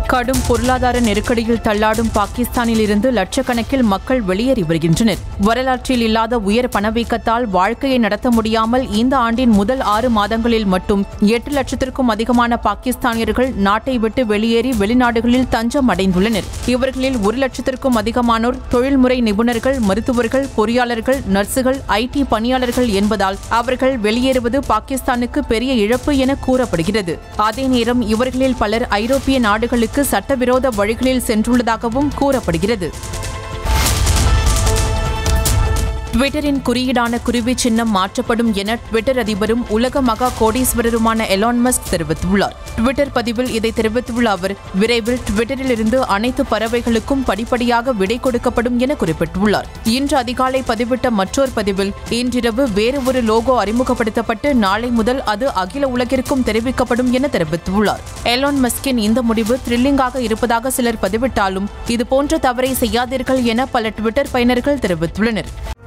கடும் பொருளாதார நெருக்கடியில் தள்ளாடும் பாகிஸ்தானில் இருந்து லட்சக்கணக்கில் மக்கள் வெளியேறி வருகின்றனர் வரலாற்றில் இல்லாத உயர் பணவீக்கத்தால் வாழ்க்கையை நடத்த முடியாமல் இந்த ஆண்டின் முதல் ஆறு மாதங்களில் மட்டும் எட்டு லட்சத்திற்கும் அதிகமான பாகிஸ்தானியர்கள் நாட்டை விட்டு வெளியேறி வெளிநாடுகளில் தஞ்சம் அடைந்துள்ளனர் இவர்களில் ஒரு லட்சத்திற்கும் அதிகமானோர் தொழில்முறை நிபுணர்கள் மருத்துவர்கள் பொறியாளர்கள் நர்சுகள் ஐடி பணியாளர்கள் என்பதால் அவர்கள் வெளியேறுவது பாகிஸ்தானுக்கு பெரிய இழப்பு என கூறப்படுகிறது அதே நேரம் இவர்களில் பலர் ஐரோப்பிய நாடுகளுக்கு சட்டவிரோத வழிகளில் சென்றுள்ளதாகவும் கூறப்படுகிறது ட்விட்டரின் குறியீடான குருவி சின்னம் மாற்றப்படும் என ட்விட்டர் அதிபரும் உலக மகா கோடீஸ்வரருமான எலான் மஸ்க் தெரிவித்துள்ளார் ட்விட்டர் பதிவில் இதை தெரிவித்துள்ள அவர் விரைவில் ட்விட்டரில் இருந்து அனைத்து பறவைகளுக்கும் படிப்படியாக விடை கொடுக்கப்படும் என குறிப்பிட்டுள்ளார் இன்று அதிகாலை பதிவிட்ட மற்றொரு பதிவில் இன்றிரவு வேறு ஒரு லோகோ அறிமுகப்படுத்தப்பட்டு நாளை முதல் அது அகில உலகிற்கும் தெரிவிக்கப்படும் என தெரிவித்துள்ளார் எலான் மஸ்கின் இந்த முடிவு த்ரில்லிங்காக இருப்பதாக சிலர் பதிவிட்டாலும் இதுபோன்ற தவறை செய்யாதீர்கள் என பல ட்விட்டர் பயனர்கள் தெரிவித்துள்ளனர்